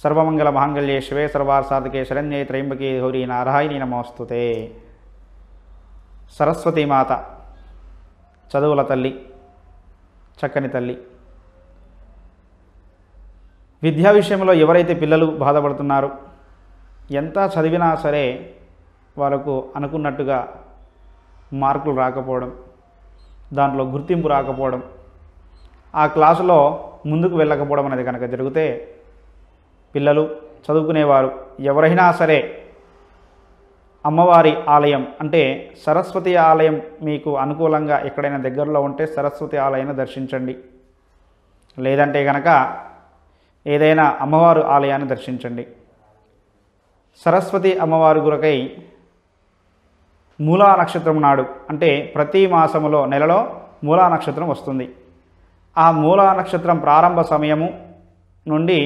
సర్వమంగళ మాంగళ్యే శివే సర్వాసాధకే శరణ్యే త్రయంబకే గౌరీ నారాయణి నమోస్తుతే సరస్వతీమాత చదువుల తల్లి చక్కని తల్లి విద్యా విషయంలో ఎవరైతే పిల్లలు బాధపడుతున్నారో ఎంత చదివినా సరే వాళ్ళకు అనుకున్నట్టుగా మార్కులు రాకపోవడం దాంట్లో గుర్తింపు రాకపోవడం ఆ క్లాసులో ముందుకు వెళ్ళకపోవడం అనేది కనుక జరిగితే పిల్లలు చదువుకునేవారు ఎవరైనా సరే అమ్మవారి ఆలయం అంటే సరస్వతి ఆలయం మీకు అనుకూలంగా ఎక్కడైనా దగ్గరలో ఉంటే సరస్వతి ఆలయాన్ని దర్శించండి లేదంటే కనుక ఏదైనా అమ్మవారు ఆలయాన్ని దర్శించండి సరస్వతి అమ్మవారి గురకై మూలా నక్షత్రం నాడు అంటే ప్రతి మాసములో నెలలో మూలా నక్షత్రం వస్తుంది ఆ మూలా నక్షత్రం ప్రారంభ సమయము నుండి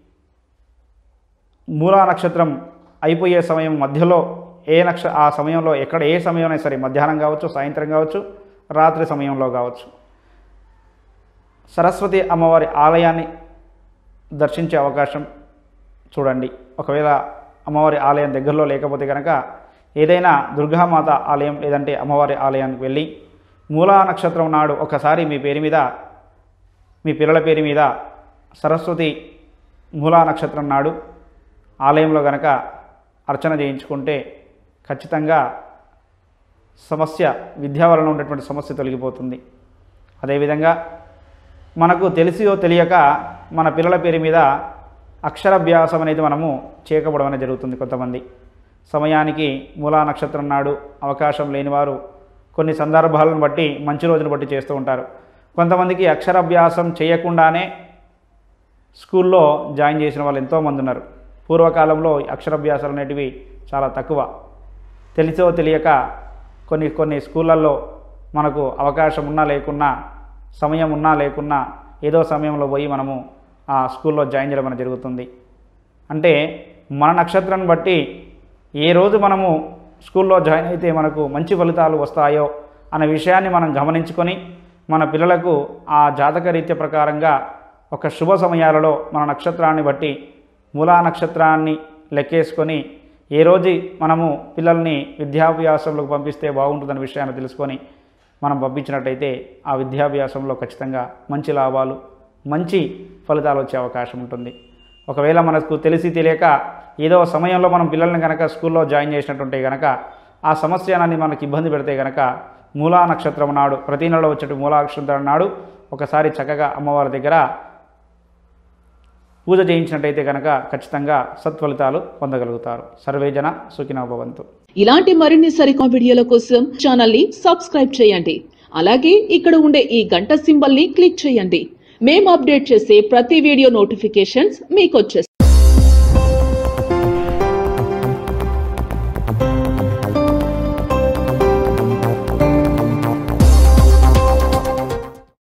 మూలా నక్షత్రం అయిపోయే సమయం మధ్యలో ఏ నక్ష ఆ సమయంలో ఎక్కడ ఏ సమయమైనా సరే మధ్యాహ్నం కావచ్చు సాయంత్రం కావచ్చు రాత్రి సమయంలో కావచ్చు సరస్వతి అమ్మవారి ఆలయాన్ని దర్శించే అవకాశం చూడండి ఒకవేళ అమ్మవారి ఆలయం దగ్గరలో లేకపోతే కనుక ఏదైనా దుర్గామాత ఆలయం లేదంటే అమ్మవారి ఆలయానికి వెళ్ళి మూలా నక్షత్రం నాడు ఒకసారి మీ పేరు మీద మీ పిల్లల పేరు మీద సరస్వతి మూలా నక్షత్రం నాడు ఆలయంలో గనక అర్చన చేయించుకుంటే ఖచ్చితంగా సమస్య విద్యా వలన ఉన్నటువంటి సమస్య తొలగిపోతుంది అదేవిధంగా మనకు తెలిసియో తెలియక మన పిల్లల పేరు మీద అక్షరాభ్యాసం అనేది మనము చేయకపోవడం అనేది జరుగుతుంది కొంతమంది సమయానికి మూలా నక్షత్రం నాడు అవకాశం లేని వారు కొన్ని సందర్భాలను బట్టి మంచి రోజును బట్టి చేస్తూ ఉంటారు కొంతమందికి అక్షరాభ్యాసం చేయకుండానే స్కూల్లో జాయిన్ చేసిన వాళ్ళు ఎంతోమంది ఉన్నారు పూర్వకాలంలో ఈ అక్షరాభ్యాసాలు అనేటివి చాలా తక్కువ తెలిసో తెలియక కొన్ని కొన్ని స్కూళ్ళల్లో మనకు అవకాశం ఉన్నా లేకున్నా సమయం ఉన్నా లేకున్నా ఏదో సమయంలో పోయి మనము ఆ స్కూల్లో జాయిన్ చేయడం అనేది జరుగుతుంది అంటే మన నక్షత్రాన్ని బట్టి ఏ రోజు మనము స్కూల్లో జాయిన్ అయితే మనకు మంచి ఫలితాలు వస్తాయో అనే విషయాన్ని మనం గమనించుకొని మన పిల్లలకు ఆ జాతక రీత్య ప్రకారంగా ఒక శుభ సమయాలలో మన నక్షత్రాన్ని బట్టి మూలా నక్షత్రాన్ని లెక్కేసుకొని ఏ రోజు మనము పిల్లల్ని విద్యాభ్యాసంలోకి పంపిస్తే బాగుంటుందనే విషయాన్ని తెలుసుకొని మనం పంపించినట్టయితే ఆ విద్యాభ్యాసంలో ఖచ్చితంగా మంచి లాభాలు మంచి ఫలితాలు వచ్చే అవకాశం ఉంటుంది ఒకవేళ మనకు తెలిసి తెలియక ఏదో సమయంలో మనం పిల్లల్ని కనుక స్కూల్లో జాయిన్ చేసినట్టుంటే కనుక ఆ సమస్యనాన్ని మనకి ఇబ్బంది పెడితే కనుక మూలా నక్షత్రం నాడు ప్రతి నెలలో వచ్చేటి మూలా నక్షత్రం నాడు ఒకసారి చక్కగా అమ్మవారి దగ్గర పూజ చేయించినట్టయితే కనుక ఖచ్చితంగా సత్ఫలితాలు పొందగలుగుతారు సర్వే జన సుఖినో భవంతు ఇలాంటి మరిన్ని సరికొత్త వీడియోల కోసం ఛానల్ ని సబ్స్క్రైబ్ చేయండి అలాగే ఇక్కడ ఉండే ఈ గంట సింబల్ ని క్లిక్ చేయండి మేము అప్డేట్ చేసే ప్రతి వీడియో నోటిఫికేషన్స్ మీకు వచ్చేస్తాయి